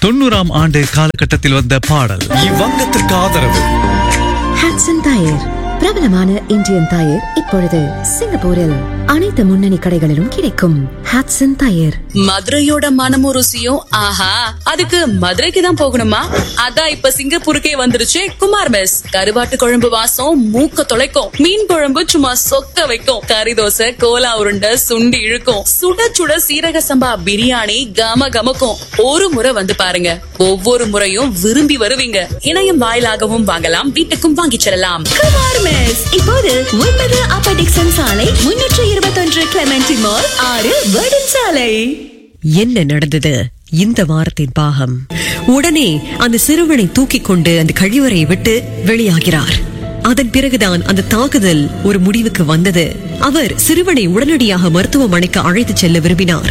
தொண்ணூறாம் ஆண்டு காலகட்டத்தில் வந்த பாடல் இவ்வங்கத்திற்கு ஆதரவு ஹாட்சன் டயர் பிரபலமான இந்தியன் டயர் இப்பொழுது சிங்கப்பூரில் அனைத்து முன்னணி கடைகளிலும் கிடைக்கும் ஹாட்சன் டயர் மதுரையோட மனமும் ருசியும் ஆஹா அதுக்கு மதுரைக்கு தான் போகணுமா அதான் இப்ப சிங்கப்பூருக்கே வந்துருச்சு குமார் மெஸ் கருவாட்டு குழம்பு வாசம் மூக்க தொலைக்கும் மீன் குழம்பு சும்மா சொக்க வைக்கும் கறி தோசை கோலா உருண்டை சுண்டி இழுக்கும் சுட சுட சீரக சம்பா பிரியாணி கம கமக்கும் ஒரு முறை வந்து பாருங்க ஒவ்வொரு முறையும் விரும்பி வருவீங்க இணையம் வாயிலாகவும் வாங்கலாம் வீட்டுக்கும் வாங்கிச் செல்லலாம் குமார் மெஸ் இப்போது ஒன்பது அப்பர் டிக்சன் சாலை முன்னூற்று இருபத்தொன்று கிளமெண்டி மால் ஆறு வேர்டன் சாலை என்ன நடந்தது இந்த வாரத்தின் பாகம் உடனே அந்த சிறுவனை தூக்கிக் கொண்டு அந்த கழிவறையை விட்டு வெளியாகிறார் அதன் பிறகுதான் அந்த தாக்குதல் ஒரு முடிவுக்கு வந்தது அவர் சிறுவனை உடனடியாக மருத்துவமனைக்கு அழைத்துச் செல்ல விரும்பினார்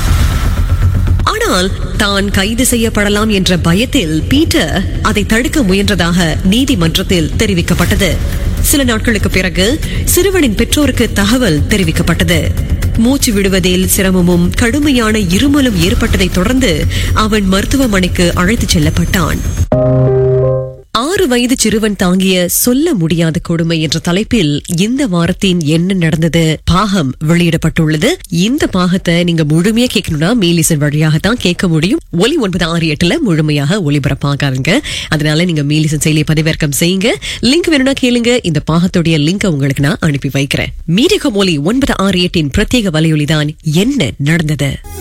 ஆனால் தான் கைது செய்யப்படலாம் என்ற பயத்தில் பீட்டர் அதை தடுக்க முயன்றதாக நீதிமன்றத்தில் தெரிவிக்கப்பட்டது சில நாட்களுக்கு பிறகு சிறுவனின் பெற்றோருக்கு தகவல் தெரிவிக்கப்பட்டது மூச்சு விடுவதில் சிரமமும் கடுமையான இருமலும் ஏற்பட்டதைத் தொடர்ந்து அவன் மருத்துவமனைக்கு அழைத்துச் செல்லப்பட்டான் ஆறு வயது சிறுவன் தாங்கிய சொல்ல முடியாத கொடுமை என்ற தலைப்பில் இந்த வாரத்தின் என்ன நடந்தது பாகம் வெளியிடப்பட்டுள்ளது இந்த பாகத்தை நீங்க முழுமையா கேட்கணும்னா மீலிசன் வழியாகத்தான் கேட்க முடியும் ஒலி ஒன்பது ஆறு எட்டுல முழுமையாக ஒளிபரப்பாகாருங்க அதனால நீங்க மீலிசன் செயலியை பதிவிறக்கம் செய்யுங்க லிங்க் வேணும்னா கேளுங்க இந்த பாகத்துடைய லிங்க் உங்களுக்கு நான் அனுப்பி வைக்கிறேன் மீடியா ஒலி ஒன்பது ஆறு எட்டின் பிரத்யேக வலையொலிதான் என்ன நடந்தது